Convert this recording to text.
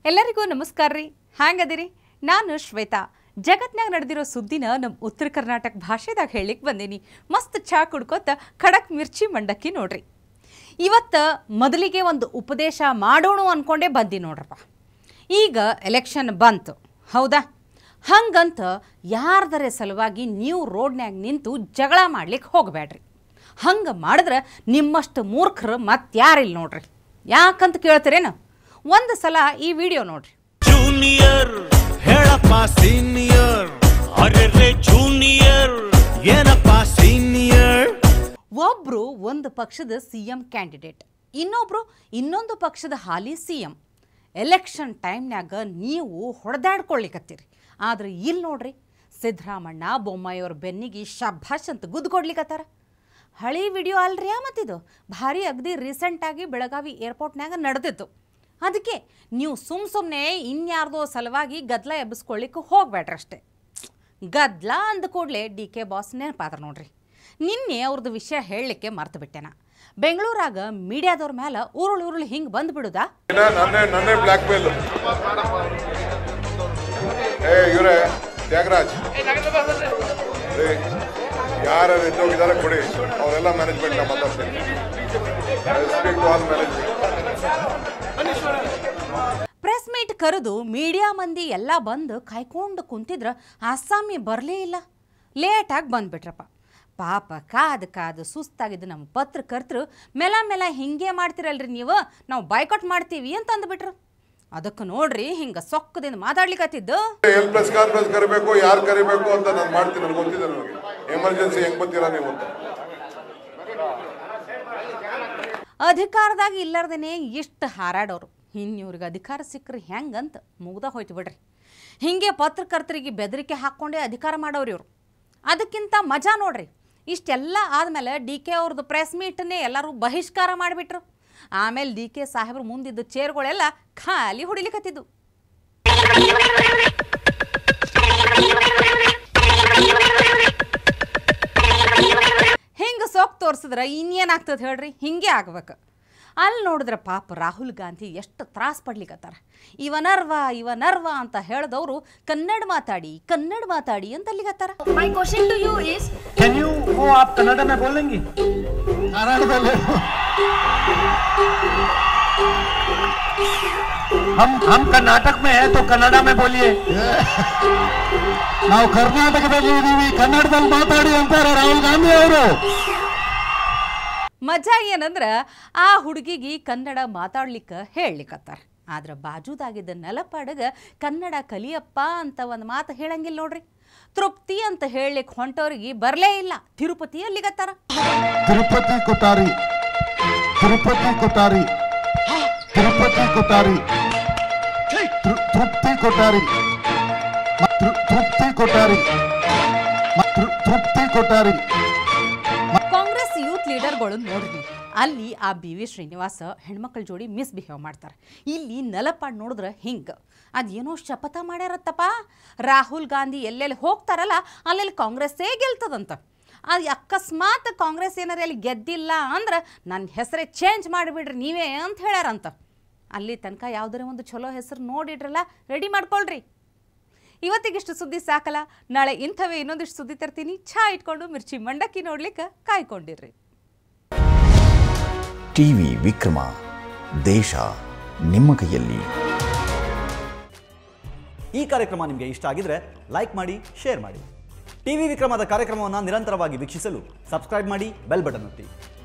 ಎಲ್ಲರಿಗೂ ನಮಸ್ಕಾರ ರೀ ಹ್ಯಾಂಗದಿರಿ ನಾನು ಶ್ವೇತಾ ಜಗತ್ನಾಗ ನಡೆದಿರೋ ಸುದ್ದಿನ ನಮ್ಮ ಉತ್ತರ ಕರ್ನಾಟಕ ಭಾಷೆದಾಗ ಹೇಳಿಕ್ ಬಂದೀನಿ ಮಸ್ತ್ ಚಾ ಕುಡ್ಕೋತ ಖಡಕ್ ಮಿರ್ಚಿ ಮಂಡಕ್ಕಿ ನೋಡ್ರಿ ಇವತ್ತು ಮೊದಲಿಗೆ ಒಂದು ಉಪದೇಶ ಮಾಡೋಣ ಅನ್ಕೊಂಡೇ ಬಂದಿ ನೋಡ್ರಪ್ಪ ಈಗ ಎಲೆಕ್ಷನ್ ಬಂತು ಹೌದಾ ಹಂಗಂತ ಯಾರ್ದರೇ ಸಲುವಾಗಿ ನೀವು ರೋಡ್ನ್ಯಾಗ ನಿಂತು ಜಗಳ ಮಾಡ್ಲಿಕ್ಕೆ ಹೋಗಬೇಡ್ರಿ ಹಂಗೆ ಮಾಡಿದ್ರೆ ನಿಮ್ಮಷ್ಟು ಮೂರ್ಖರು ಮತ್ತಾರಿಲ್ಲ ನೋಡ್ರಿ ಯಾಕಂತ ಕೇಳ್ತೀರೇನು ಒಂದು ಸಲ ಈ ವಿಡಿಯೋ ನೋಡ್ರಿ ಜೂನಿಯರ್ ಹೇಳಪ್ಪ ಸೀನಿಯರ್ ಅರೆ ಜೂನಿಯರ್ ಏನಪ್ಪ ಸೀನಿಯರ್ ಒಬ್ರು ಒಂದು ಪಕ್ಷದ ಸಿ ಎಂ ಕ್ಯಾಂಡಿಡೇಟ್ ಇನ್ನೊಬ್ರು ಇನ್ನೊಂದು ಪಕ್ಷದ ಹಾಲಿ ಸಿ ಎಂ ಎಲೆಕ್ಷನ್ ಟೈಮ್ನ್ಯಾಗ ನೀವು ಹೊಡೆದಾಡ್ಕೊಳ್ಳಿಕತ್ತೀರಿ ಆದ್ರೆ ಇಲ್ಲಿ ನೋಡ್ರಿ ಸಿದ್ದರಾಮಣ್ಣ ಬೊಮ್ಮಾಯಿಯವ್ರ ಬೆನ್ನಿಗೆ ಶಭಾಷ್ ಅಂತ ಗುದ್ಕೊಡ್ಲಿಕತ್ತಾರ ಹಳಿ ವಿಡಿಯೋ ಅಲ್ರಿ ಮತ್ತಿದು ಭಾರಿ ಅಗದಿ ರೀಸೆಂಟಾಗಿ ಬೆಳಗಾವಿ ಏರ್ಪೋರ್ಟ್ನ್ಯಾಗ ನಡೆದಿತ್ತು ಅದಕ್ಕೆ ನೀವು ಸುಮ್ ಸುಮ್ಮನೆ ಇನ್ಯಾರ್ದೋ ಸಲುವಾಗಿ ಗದ್ಲ ಎಬ್ಬಿಸ್ಕೊಳ್ಳಿಕ್ಕೆ ಹೋಗ್ಬೇಡ್ರಿ ಅಷ್ಟೇ ಗದ್ಲ ಅಂದ ಕೂಡಲೇ ಡಿ ಕೆ ಬಾಸ್ ನೆನಪಾದ್ರ ನೋಡ್ರಿ ನಿನ್ನೆ ಅವ್ರದ್ದು ವಿಷಯ ಹೇಳಲಿಕ್ಕೆ ಮರ್ತು ಬಿಟ್ಟೆನ ಬೆಂಗಳೂರಾಗ ಮೀಡಿಯಾದವ್ರ ಮೇಲೆ ಉರುಳು ಉರುಳು ಹಿಂಗೆ ಬಂದ್ಬಿಡುದಾ ಇನ್ನ ನನ್ನೇ ನನ್ನೇ ಬ್ಲ್ಯಾಕ್ ಮೇಲ್ ಏ ಇವರೇ ತ್ಯಾಗರಾಜ್ ಏ, ಯಾರು ಎದ್ದೋಗಿದ್ದಾರೆ ಕೊಡಿ ಅವರೆಲ್ಲ ಮ್ಯಾನೇಜ್ಮೆಂಟ್ ನಾ ಮಾತಾಡ್ತೀನಿ speak all management press meet ಕರೆದು ಮೀಡಿಯಾ ಮಂದಿ ಎಲ್ಲ ಬಂದು ಕಾಯ್ಕೊಂಡು ಕುಂತಿದ್ರ ಅಸ್ಸಾಮಿ ಬರಲೇ ಇಲ್ಲ ಲೇಟಾಗಿ ಬಂದ್ಬಿಟ್ರಪ್ಪ ಪಾಪ ಕಾದು ಕಾದು ಸುಸ್ತಾಗಿದ್ದು ನಮ್ಮ ಪತ್ರಕರ್ತರು ಮೆಲ ಮೆಲ ಹಿಂಗೆ ಮಾಡ್ತಿರಲ್ರಿ ನೀವು ನಾವು ಬಾಯ್ಕಾಟ್ ಮಾಡ್ತೀವಿ ಅಂತ ಅಂದ್ಬಿಟ್ರು ಅದಕ್ಕೆ ನೋಡ್ರಿ ಹಿಂಗೆ ಸೊಕ್ಕದಿಂದ ಮಾತಾಡ್ಲಿಕ್ಕತ್ತಿದ್ದು ಎಲ್ ಪ್ಲಸ್ ಕಾನ್ಫರೆನ್ಸ್ ಕರಿಬೇಕು ಯಾರು ಕರಿಬೇಕು ಅಂತ ನಾನು ಮಾಡ್ತೀನಿ ನನಗೆ ಗೊತ್ತಿದೆ ನನಗೆ ಎಮರ್ಜೆನ್ಸಿ ಹೆಂಗ್ ಬರ್ತೀರಾ ನೀವು ಅಂತ ಅಧಿಕಾರದಾಗ ಇಲ್ಲಾರ್ದೇನೆ ಎಷ್ಟು ಹಾರಾಡೋರು ಇನ್ನು ಇವ್ರಿಗೆ ಅಧಿಕಾರ ಸಿಕ್ಕರೆ ಹೆಂಗಂತ ಮುಗ್ದ ಹೋಯ್ತು ಬಿಡ್ರಿ ಹಿಂಗೆ ಪತ್ರಕರ್ತರಿಗೆ ಬೆದರಿಕೆ ಹಾಕ್ಕೊಂಡೇ ಅಧಿಕಾರ ಮಾಡೋರು ಇವರು ಅದಕ್ಕಿಂತ ಮಜಾ ನೋಡ್ರಿ ಇಷ್ಟೆಲ್ಲ ಆದಮೇಲೆ ಡಿ ಕೆ ಅವ್ರದ್ದು ಪ್ರೆಸ್ ಮೀಟನ್ನೇ ಎಲ್ಲರೂ ಬಹಿಷ್ಕಾರ ಮಾಡಿಬಿಟ್ರು ಆಮೇಲೆ ಡಿ ಕೆ ಸಾಹೇಬ್ರು ಮುಂದಿದ್ದ ಚೇರ್ಗಳೆಲ್ಲ ಖಾಲಿ ಹೊಡಿಲಿಕತ್ತಿದ್ದು ಹಿಂಗೆ ಸೊಕ್ ತೋರ್ಸಿದ್ರೆ ಇನ್ನೇನಾಗ್ತದೆ ಹೇಳ್ರಿ ಹಿಂಗೆ ಆಗ್ಬೇಕು ಅಲ್ಲಿ ನೋಡಿದ್ರೆ ಪಾಪ ರಾಹುಲ್ ಗಾಂಧಿ ಎಷ್ಟು ತ್ರಾಸ ಪಡ್ಲಿಕತ್ತಾರ ಇವ ನರ್ವ ಇವ ನರ್ವ ಅಂತ ಹೇಳ್ದವ್ರು ಕನ್ನಡ ಮಾತಾಡಿ ಕನ್ನಡ ಮಾತಾಡಿ ಅಂತ ಅಲ್ಲಿಗತ್ತಾರ My question to you is can you वो आप कन्नड़ा में बोलेंगी हम हम कर्नाटक में हैं तो कन्नड़ा में बोलिए ನಾವು ಕರ್ನಾಟಕದಲ್ಲಿ ಇದೀವಿ ಕನ್ನಡದಲ್ಲಿ ಮಾತಾಡಿ ಅಂತಾರೆ ರಾಹುಲ್ ಗಾಂಧಿ ಅವರು ಮಜಾ ಏನಂದ್ರೆ ಆ ಹುಡುಗಿಗೆ ಕನ್ನಡ ಮಾತಾಡ್ಲಿಕ್ಕೆ ಹೇಳಲಿಕ್ಕತ್ತಾರ ಆದ್ರೆ ಬಾಜುದಾಗಿದ್ದ ನೆಲಪಾಡಗ ಕನ್ನಡ ಕಲಿಯಪ್ಪ ಅಂತ ಒಂದು ಮಾತು ಹೇಳಂಗಿಲ್ಲ ನೋಡ್ರಿ ತೃಪ್ತಿ ಅಂತ ಹೇಳಲಿಕ್ಕೆ ಹೊಂಟವ್ರಿಗೆ ಬರಲೇ ಇಲ್ಲ ತಿರುಪತಿ ಅಲ್ಲಿಗತ್ತಾರ ತಿರುಪತಿ ಕೊಟ್ಟಾರಿ ತಿರುಪತಿ ಕೊಟ್ಟಾರಿ ತಿರುಪತಿ ಕೊಟ್ಟಾರಿ ತೃ- ತೃಪ್ತಿ ಕೊಟ್ಟಾರಿ ಮ- ತೃ- ತೃಪ್ತಿ ಕೊಟ್ಟಾರಿ ಮ- ತೃ- ತೃಪ್ತಿ ಕೊಟ್ಟಾರಿ ಕಾಂಗ್ರೆಸ್ ಯೂತ್ ಲೀಡರ್ಗಳು ನೋಡ್ರಿ ಅಲ್ಲಿ ಆ ಬಿ ವಿ ಶ್ರೀನಿವಾಸ ಹೆಣ್ಮಕ್ಳ ಜೋಡಿ ಮಿಸ್ಬಿಹೇವ್ ಮಾಡ್ತಾರೆ ಇಲ್ಲಿ ನೆಲಪಾಡ್ ನೋಡಿದ್ರೆ ಹಿಂಗೆ ಅದೇನೋ ಶಪಥ ಮಾಡ್ಯಾರತ್ತಪ್ಪ ರಾಹುಲ್ ಗಾಂಧಿ ಎಲ್ಲೆಲ್ಲಿ ಹೋಗ್ತಾರಲ್ಲ ಅಲ್ಲೆಲ್ಲಿ ಕಾಂಗ್ರೆಸ್ಸೇ ಗೆಲ್ತದಂತ ಅದು ಅಕಸ್ಮಾತ್ ಕಾಂಗ್ರೆಸ್ ಏನಾರ ಅಲ್ಲಿ ಗೆದ್ದಿಲ್ಲ ಅಂದ್ರೆ ನನ್ನ ಹೆಸರೇ ಚೇಂಜ್ ಮಾಡಿಬಿಡ್ರಿ ನೀವೇ ಅಂತ ಹೇಳ್ಯಾರಂತ ಅಲ್ಲಿ ತನಕ ಯಾವುದರ ಒಂದು ಚಲೋ ಹೆಸರು ನೋಡಿಡ್ರಲ್ಲ ರೆಡಿ ಮಾಡ್ಕೊಳ್ರಿ ಇವತ್ತಿಗಿಷ್ಟು ಸುದ್ದಿ ಸಾಕಲ್ಲ ನಾಳೆ ಇಂಥವೇ ಇನ್ನೊಂದಿಷ್ಟು ಸುದ್ದಿ ತರ್ತೀನಿ ಚಹಾ ಇಟ್ಕೊಂಡು ಮಿರ್ಚಿ ಮಂಡಕ್ಕಿ ನೋಡ್ಲಿಕ್ಕೆ ಕಾಯ್ಕೊಂಡಿರ್ರಿ ಟಿವಿ ವಿಕ್ರಮ ದೇಶ ನಿಮ್ಮ ಕೈಯಲ್ಲಿ ಈ ಕಾರ್ಯಕ್ರಮ ನಿಮಗೆ ಇಷ್ಟ ಆಗಿದ್ರೆ ಲೈಕ್ ಮಾಡಿ ಶೇರ್ ಮಾಡಿ ಟಿವಿ ವಿಕ್ರಮದ ಕಾರ್ಯಕ್ರಮವನ್ನು ನಿರಂತರವಾಗಿ ವೀಕ್ಷಿಸಲು ಸಬ್ಸ್ಕ್ರೈಬ್ ಮಾಡಿ ಬೆಲ್ ಬಟನ್ ಒತ್ತಿ